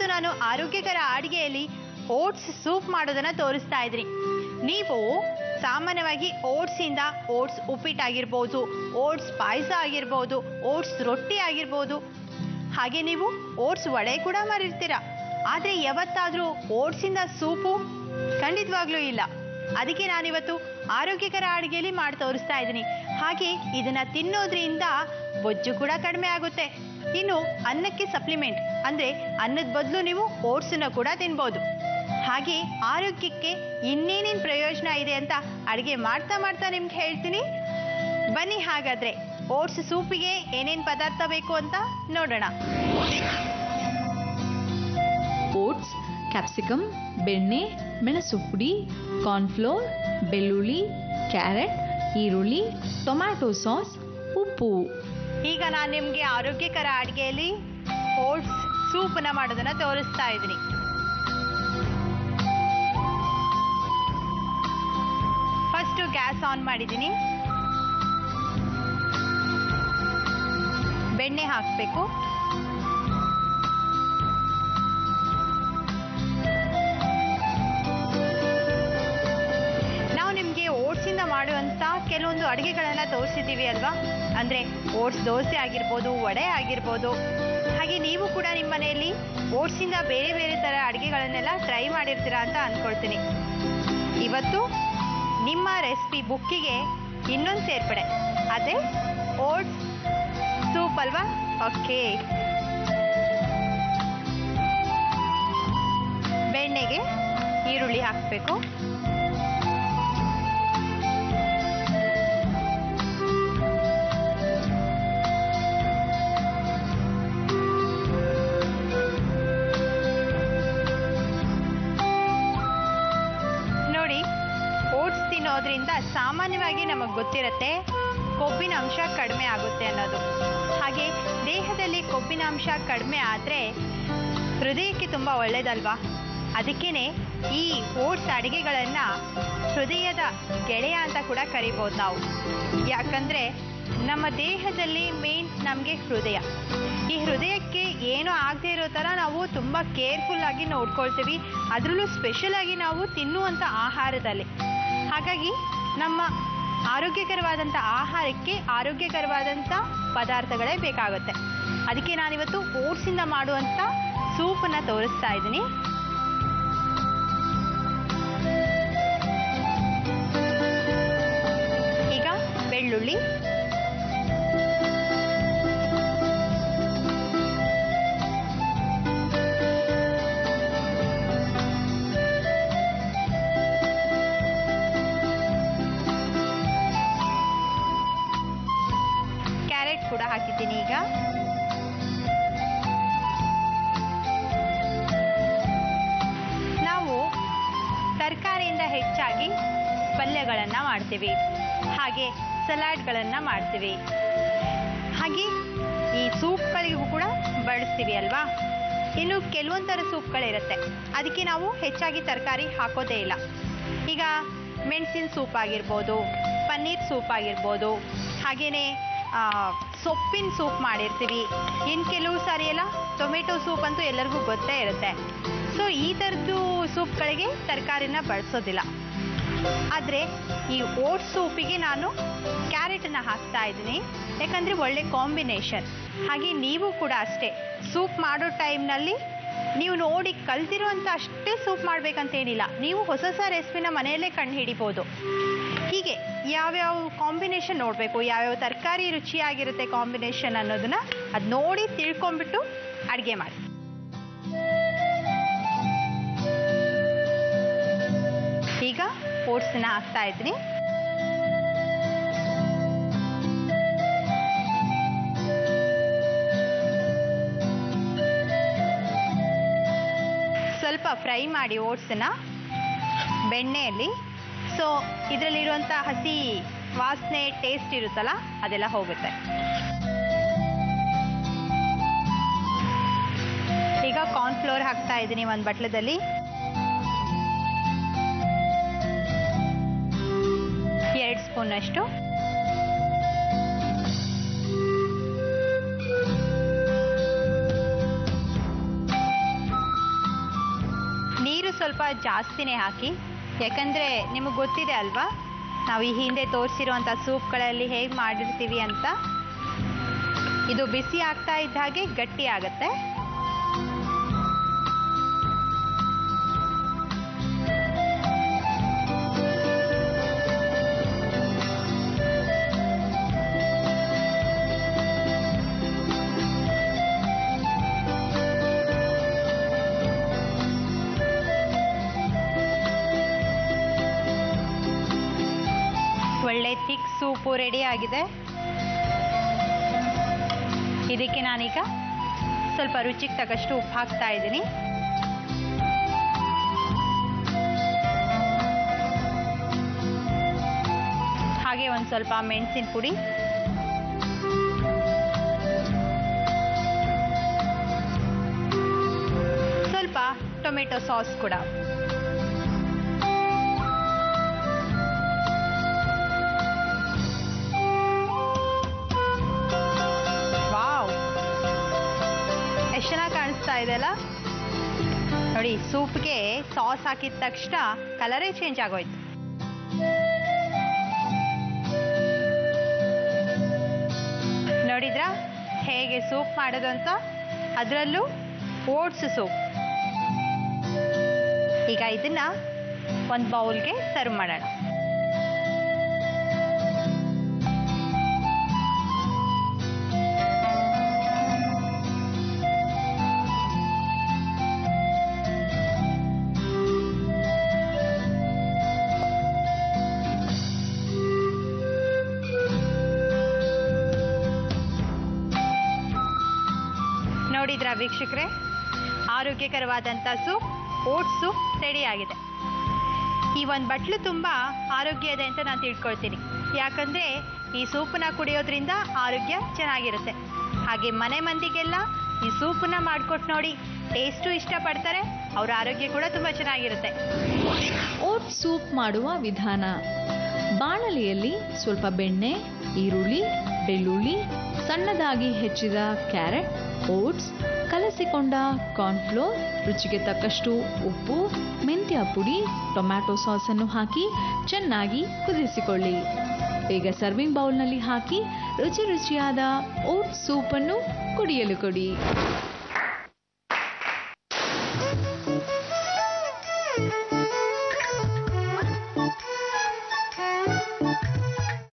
ನಾನು ಆರೋಗ್ಯಕರ ಅಡಿಗೆಯಲ್ಲಿ ಓಟ್ಸ್ ಸೂಪ್ ಮಾಡೋದನ್ನ ತೋರಿಸ್ತಾ ಇದ್ದೀನಿ ನೀವು ಸಾಮಾನ್ಯವಾಗಿ ಓಟ್ಸಿಂದ ಓಟ್ಸ್ ಉಪ್ಪಿಟ್ಟಾಗಿರ್ಬೋದು ಓಟ್ಸ್ ಪಾಯಸ ಆಗಿರ್ಬೋದು ಓಟ್ಸ್ ರೊಟ್ಟಿ ಆಗಿರ್ಬೋದು ಹಾಗೆ ನೀವು ಓಟ್ಸ್ ವಡೆ ಕೂಡ ಮಾಡಿರ್ತೀರ ಆದರೆ ಯಾವತ್ತಾದರೂ ಓಟ್ಸಿಂದ ಸೂಪು ಖಂಡಿತವಾಗ್ಲೂ ಇಲ್ಲ ಅದಕ್ಕೆ ನಾನಿವತ್ತು ಆರೋಗ್ಯಕರ ಅಡುಗೆಯಲ್ಲಿ ಮಾಡಿ ತೋರಿಸ್ತಾ ಇದ್ದೀನಿ ಹಾಗೆ ಇದನ್ನ ತಿನ್ನೋದ್ರಿಂದ ಬೊಜ್ಜು ಕೂಡ ಕಡಿಮೆ ಆಗುತ್ತೆ ಇನ್ನು ಅನ್ನಕ್ಕೆ ಸಪ್ಲಿಮೆಂಟ್ ಅಂದರೆ ಅನ್ನದ ಬದಲು ನೀವು ಓಟ್ಸನ್ನ ಕೂಡ ತಿನ್ಬೋದು ಹಾಗೆ ಆರೋಗ್ಯಕ್ಕೆ ಇನ್ನೇನೇನು ಪ್ರಯೋಜನ ಇದೆ ಅಂತ ಅಡುಗೆ ಮಾಡ್ತಾ ಮಾಡ್ತಾ ನಿಮ್ಗೆ ಹೇಳ್ತೀನಿ ಬನ್ನಿ ಹಾಗಾದ್ರೆ ಓಟ್ಸ್ ಸೂಪಿಗೆ ಏನೇನು ಪದಾರ್ಥ ಬೇಕು ಅಂತ ನೋಡೋಣ ಓಟ್ಸ್ ಕ್ಯಾಪ್ಸಿಕಮ್ ಬೆಣ್ಣೆ ಮೆಣಸು ಪುಡಿ ಕಾರ್ನ್ಫ್ಲೋರ್ ಬೆಳ್ಳುಳ್ಳಿ ಕ್ಯಾರೆಟ್ ಈರುಳ್ಳಿ ಟೊಮ್ಯಾಟೊ ಸಾಸ್ ಉಪ್ಪು ಈಗ ನಾನು ನಿಮಗೆ ಆರೋಗ್ಯಕರ ಅಡುಗೆಯಲ್ಲಿ ಓಟ್ಸ್ ಸೂಪನ್ನ ಮಾಡೋದನ್ನ ತೋರಿಸ್ತಾ ಇದ್ದೀನಿ ಫಸ್ಟು ಗ್ಯಾಸ್ ಆನ್ ಮಾಡಿದ್ದೀನಿ ಬೆಣ್ಣೆ ಹಾಕಬೇಕು ನಾವು ನಿಮಗೆ ಓಟ್ಸಿಂದ ಮಾಡುವಂಥ ಕೆಲವೊಂದು ಅಡುಗೆಗಳನ್ನ ತೋರಿಸಿದ್ದೀವಿ ಅಲ್ವಾ ಅಂದರೆ ಓಟ್ಸ್ ದೋಸೆ ಆಗಿರ್ಬೋದು ವಡೆ ಆಗಿರ್ಬೋದು ಹಾಗೆ ನೀವು ಕೂಡ ನಿಮ್ಮ ಮನೆಯಲ್ಲಿ ಓಟ್ಸಿಂದ ಬೇರೆ ಬೇರೆ ಥರ ಅಡುಗೆಗಳನ್ನೆಲ್ಲ ಟ್ರೈ ಮಾಡಿರ್ತೀರಾ ಅಂತ ಅಂದ್ಕೊಳ್ತೀನಿ ಇವತ್ತು ನಿಮ್ಮ ರೆಸಿಪಿ ಬುಕ್ಕಿಗೆ ಇನ್ನೊಂದು ಸೇರ್ಪಡೆ ಅದೇ ಓಟ್ಸ್ ಸೂಪ್ ಅಲ್ವಾ ಓಕೆ ಬೆಣ್ಣೆಗೆ ಈರುಳ್ಳಿ ಹಾಕಬೇಕು ನೋಡಿ ಓಟ್ಸ್ ತಿನ್ನೋದ್ರಿಂದ ಸಾಮಾನ್ಯವಾಗಿ ನಮಗೆ ಗೊತ್ತಿರುತ್ತೆ ಕೊಬ್ಬಿನ ಅಂಶ ಕಡಿಮೆ ಆಗುತ್ತೆ ಅನ್ನೋದು ಹಾಗೆ ದೇಹದಲ್ಲಿ ಕೊಬ್ಬಿನ ಅಂಶ ಕಡಿಮೆ ಆದರೆ ಹೃದಯಕ್ಕೆ ತುಂಬ ಒಳ್ಳೆಯದಲ್ವಾ ಅದಕ್ಕೇನೆ ಈ ಓಟ್ಸ್ ಅಡುಗೆಗಳನ್ನು ಹೃದಯದ ಗೆಳೆಯ ಅಂತ ಕೂಡ ಕರಿಬೋದು ನಾವು ಯಾಕಂದರೆ ನಮ್ಮ ದೇಹದಲ್ಲಿ ಮೇನ್ ನಮಗೆ ಹೃದಯ ಈ ಹೃದಯಕ್ಕೆ ಏನೂ ಆಗದೆ ಇರೋ ಥರ ನಾವು ತುಂಬ ಕೇರ್ಫುಲ್ ಆಗಿ ನೋಡ್ಕೊಳ್ತೀವಿ ಅದರಲ್ಲೂ ಸ್ಪೆಷಲ್ ಆಗಿ ನಾವು ತಿನ್ನುವಂಥ ಆಹಾರದಲ್ಲಿ ಹಾಗಾಗಿ ನಮ್ಮ ಆರೋಗ್ಯಕರವಾದಂಥ ಆಹಾರಕ್ಕೆ ಆರೋಗ್ಯಕರವಾದಂಥ ಪದಾರ್ಥಗಳೇ ಬೇಕಾಗುತ್ತೆ ಅದಕ್ಕೆ ನಾನಿವತ್ತು ಓಟ್ಸಿಂದ ಮಾಡುವಂಥ ಸೂಪನ್ನು ತೋರಿಸ್ತಾ ಇದ್ದೀನಿ ಈಗ ಬೆಳ್ಳುಳ್ಳಿ ಕ್ಯಾರೆಟ್ ಕೂಡ ಹಾಕಿದ್ದೀನಿ ಈಗ ನಾವು ತರಕಾರಿಯಿಂದ ಹೆಚ್ಚಾಗಿ ಪಲ್ಯಗಳನ್ನು ಮಾಡ್ತೀವಿ ಹಾಗೆ ಸಲಾಡ್ಗಳನ್ನು ಮಾಡ್ತೀವಿ ಹಾಗೆ ಈ ಸೂಪ್ಗಳಿಗೂ ಕೂಡ ಬಳಸ್ತೀವಿ ಅಲ್ವಾ ಇನ್ನು ಕೆಲವೊಂದು ಥರ ಸೂಪ್ಗಳಿರುತ್ತೆ ಅದಕ್ಕೆ ನಾವು ಹೆಚ್ಚಾಗಿ ತರಕಾರಿ ಹಾಕೋದೇ ಇಲ್ಲ ಈಗ ಮೆಣಸಿನ ಸೂಪ್ ಆಗಿರ್ಬೋದು ಪನ್ನೀರ್ ಸೂಪ್ ಆಗಿರ್ಬೋದು ಹಾಗೆಯೇ ಸೊಪ್ಪಿನ ಸೂಪ್ ಮಾಡಿರ್ತೀವಿ ಇನ್ನು ಕೆಲವು ಸಾರಿ ಎಲ್ಲ ಟೊಮೆಟೊ ಸೂಪ್ ಅಂತೂ ಎಲ್ಲರಿಗೂ ಗೊತ್ತೇ ಇರುತ್ತೆ ಸೊ ಈ ಥರದ್ದು ಸೂಪ್ಗಳಿಗೆ ತರಕಾರಿನ ಬಳಸೋದಿಲ್ಲ ಆದರೆ ಈ ಓಟ್ಸ್ ಸೂಪಿಗೆ ನಾನು ಕ್ಯಾರೆಟನ್ನು ಹಾಕ್ತಾ ಇದ್ದೀನಿ ಯಾಕಂದರೆ ಒಳ್ಳೆ ಕಾಂಬಿನೇಷನ್ ಹಾಗೆ ನೀವು ಕೂಡ ಅಷ್ಟೇ ಸೂಪ್ ಮಾಡೋ ಟೈಮ್ನಲ್ಲಿ ನೀವು ನೋಡಿ ಕಲ್ತಿರುವಂಥ ಅಷ್ಟೇ ಸೂಪ್ ಮಾಡಬೇಕಂತೇನಿಲ್ಲ ನೀವು ಹೊಸ ಹೊಸ ರೆಸಿಪಿನ ಮನೆಯಲ್ಲೇ ಕಂಡು ಹಿಡಿಬೋದು ಹೀಗೆ ಯಾವ್ಯಾವ ಕಾಂಬಿನೇಷನ್ ನೋಡಬೇಕು ಯಾವ್ಯಾವ ತರಕಾರಿ ರುಚಿಯಾಗಿರುತ್ತೆ ಕಾಂಬಿನೇಷನ್ ಅನ್ನೋದನ್ನ ಅದು ನೋಡಿ ತಿಳ್ಕೊಂಬಿಟ್ಟು ಅಡುಗೆ ಮಾಡಿ ಈಗ ಓಟ್ಸನ್ನ ಹಾಕ್ತಾ ಇದ್ದೀನಿ ಸ್ವಲ್ಪ ಫ್ರೈ ಮಾಡಿ ಓಟ್ಸನ್ನ ಬೆಣ್ಣೆಯಲ್ಲಿ ಸೊ ಇದರಲ್ಲಿರುವಂಥ ಹಸಿ ವಾಸನೆ ಟೇಸ್ಟ್ ಇರುತ್ತಲ್ಲ ಅದೆಲ್ಲ ಹೋಗುತ್ತೆ ಈಗ ಕಾರ್ನ್ಫ್ಲೋರ್ ಹಾಕ್ತಾ ಇದ್ದೀನಿ ಒಂದು ಬಟ್ಲದಲ್ಲಿ ಎರಡು ಸ್ಪೂನಷ್ಟು ಜಾಸ್ತಿನೇ ಹಾಕಿ ಯಾಕಂದರೆ ನಿಮಗೆ ಗೊತ್ತಿದೆ ಅಲ್ವಾ ನಾವು ಈ ಹಿಂದೆ ತೋರಿಸಿರುವಂಥ ಸೂಪ್ಗಳಲ್ಲಿ ಹೇಗೆ ಮಾಡಿರ್ತೀವಿ ಅಂತ ಇದು ಬಿಸಿ ಆಗ್ತಾ ಇದ್ದ ಹಾಗೆ ಗಟ್ಟಿ ಆಗುತ್ತೆ ಒಳ್ಳೆ ಥಿಕ್ ಸೂಪು ರೆಡಿ ಆಗಿದೆ ಇದಕ್ಕೆ ನಾನೀಗ ಸ್ವಲ್ಪ ರುಚಿಗೆ ತಕ್ಕಷ್ಟು ಉಪ್ಪು ಹಾಕ್ತಾ ಇದ್ದೀನಿ ಹಾಗೆ ಒಂದು ಸ್ವಲ್ಪ ಮೆಣಸಿನ ಪುಡಿ ಸ್ವಲ್ಪ ಟೊಮೆಟೊ ಸಾಸ್ ಕೂಡ ವಾವ್ ಎಷ್ಟು ಚೆನ್ನಾಗಿ ಕಾಣಿಸ್ತಾ ಇದೆಯಲ್ಲ ನೋಡಿ ಸೂಪ್ಗೆ ಸಾಸ್ ಹಾಕಿದ ತಕ್ಷಣ ಕಲರೇ ಚೇಂಜ್ ಆಗೋಯ್ತು ನೋಡಿದ್ರಾ ಹೇಗೆ ಸೂಪ್ ಮಾಡೋದು ಅಂತ ಅದರಲ್ಲೂ ಓಟ್ಸ್ ಸೂಪ್ ಈಗ ಇದನ್ನ ಒಂದು ಬೌಲ್ಗೆ ಸರ್ವ್ ಮಾಡೋಣ ನೋಡಿದ್ರಾ ವೀಕ್ಷಕರೇ ಆರೋಗ್ಯಕರವಾದಂಥ ಸೂಪ್ ಓಟ್ ಸೂಪ್ ರೆಡಿ ಆಗಿದೆ ಈ ಒಂದು ಬಟ್ಲು ತುಂಬ ಆರೋಗ್ಯ ಇದೆ ಅಂತ ನಾನು ತಿಳ್ಕೊಳ್ತೀನಿ ಯಾಕಂದರೆ ಈ ಸೂಪನ್ನ ಕುಡಿಯೋದ್ರಿಂದ ಆರೋಗ್ಯ ಚೆನ್ನಾಗಿರುತ್ತೆ ಹಾಗೆ ಮನೆ ಮಂದಿಗೆಲ್ಲ ಈ ಸೂಪನ್ನ ಮಾಡಿಕೊಟ್ಟು ನೋಡಿ ಟೇಸ್ಟು ಇಷ್ಟಪಡ್ತಾರೆ ಅವ್ರ ಆರೋಗ್ಯ ಕೂಡ ತುಂಬ ಚೆನ್ನಾಗಿರುತ್ತೆ ಓಟ್ ಸೂಪ್ ಮಾಡುವ ವಿಧಾನ ಬಾಣಲೆಯಲ್ಲಿ ಸ್ವಲ್ಪ ಬೆಣ್ಣೆ ಈರುಳ್ಳಿ ಬೆಳ್ಳುಳ್ಳಿ ಸಣ್ಣದಾಗಿ ಹೆಚ್ಚಿದ ಕ್ಯಾರೆಟ್ ಓಟ್ಸ್ ಕಲಸಿಕೊಂಡ ಕಾರ್ನ್ಫ್ಲೋರ್ ರುಚಿಗೆ ತಕ್ಕಷ್ಟು ಉಪ್ಪು ಮೆಂತ್ಯ ಪುಡಿ ಟೊಮ್ಯಾಟೊ ಸಾಸನ್ನು ಹಾಕಿ ಚೆನ್ನಾಗಿ ಕುದಿಸಿಕೊಳ್ಳಿ ಈಗ ಸರ್ವಿಂಗ್ ಬೌಲ್ನಲ್ಲಿ ಹಾಕಿ ರುಚಿ ರುಚಿಯಾದ ಓಟ್ ಸೂಪನ್ನು ಕುಡಿಯಲು ಕೊಡಿ